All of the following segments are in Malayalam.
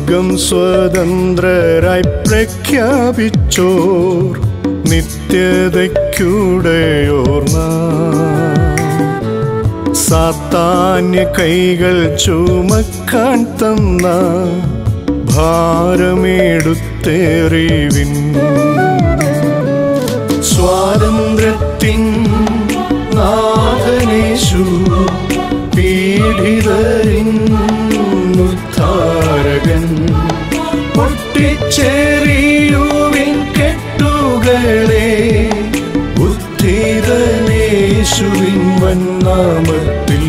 സ്വർഗം സ്വതന്ത്രരായി പ്രഖ്യാപിച്ചോർ നിത്യതയ്ക്കൂടെയോർന്ന സാത്താന്യ കൈകൾ ചുമക്കാൻ തന്ന ഭാരമേടുത്തേറിവിൻ സ്വാതന്ത്ര്യത്തിൻ നാഥനേശു പീഡിതരിൻ ഉദ്ധാരകൻ പൊട്ടിച്ചേറിയുവിൻ കെട്ടുകളെ ഉദ്ധിതനേശുവിൻ വന്നാമത്തിൽ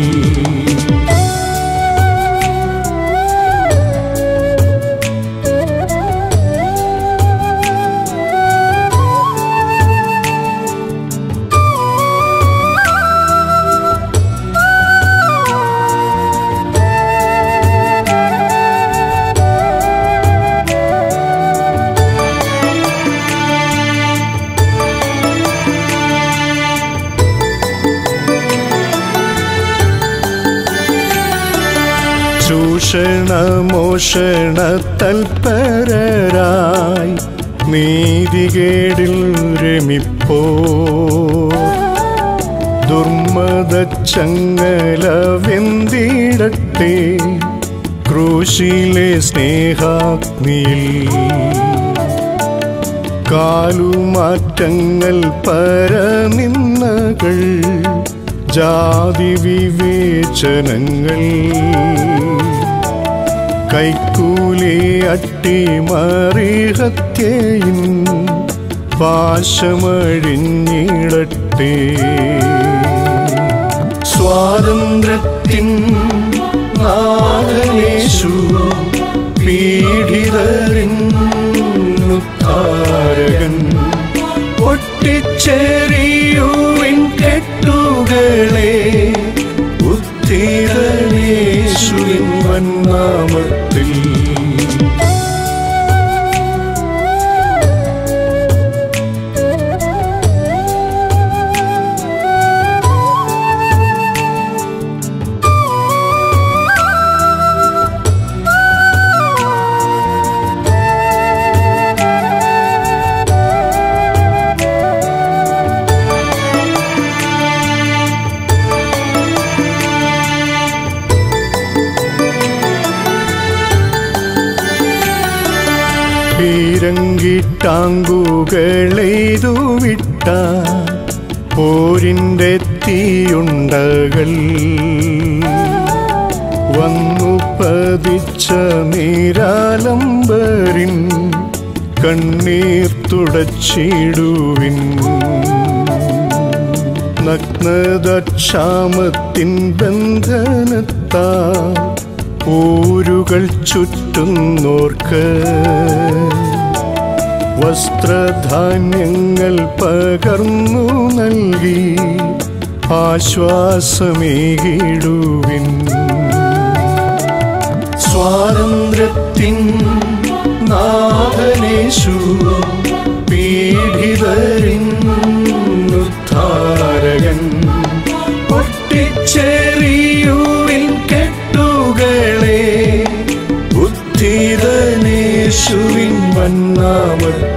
ചൂഷണ മോഷണ തൽപരരായി നീതികേടിൽ രമിപ്പോ ദുർമത ചങ്ങല വെന്തിടട്ടെ ക്രൂശിലെ സ്നേഹാഗ്നിയിൽ കാലുമാറ്റങ്ങൾ പരനിന്നകൾ ജാതി വിവേചനങ്ങൾ കൈക്കൂലി അട്ടിമറിഹത്യയിൻ പാശമഴിഞ്ഞിടട്ടെ സ്വാതന്ത്ര്യത്തിൻ നാഥനേശു പീഡിതരിൻ ഉദ്ധാരകൻ പൊട്ടിച്ചെറിയുവിൻ കെട്ടുകളെ ഉത്തീരനേശുവിൻ വന്നാമത്തിൽ പീരങ്കിട്ടാങ്കുകളെയ്തു വിട്ട പോരിൻ്റെ തീയുണ്ടകൾ വന്നു പതിച്ച നീരാലംബരിൻ കണ്ണീർ തുടച്ചിടുവിൻ നഗ്നതക്ഷാമത്തിൻ ബന്ധനത്താ ഊരുകൾ ചുറ്റുന്നോർക്ക് വസ്ത്രധാന്യങ്ങൾ പകർന്നു നൽകി ആശ്വാസമേകിടുവിൻ സ്വാതന്ത്ര്യത്തിൻ നാഥനേശു പീഡിതരിൻ ഉദ്ധാരകൻ പൊട്ടിച്ചെറിയുവിൻ കെട്ടുകളെ ഉദ്ധിതനേശുവിൻ വന്നാമത്തിൽ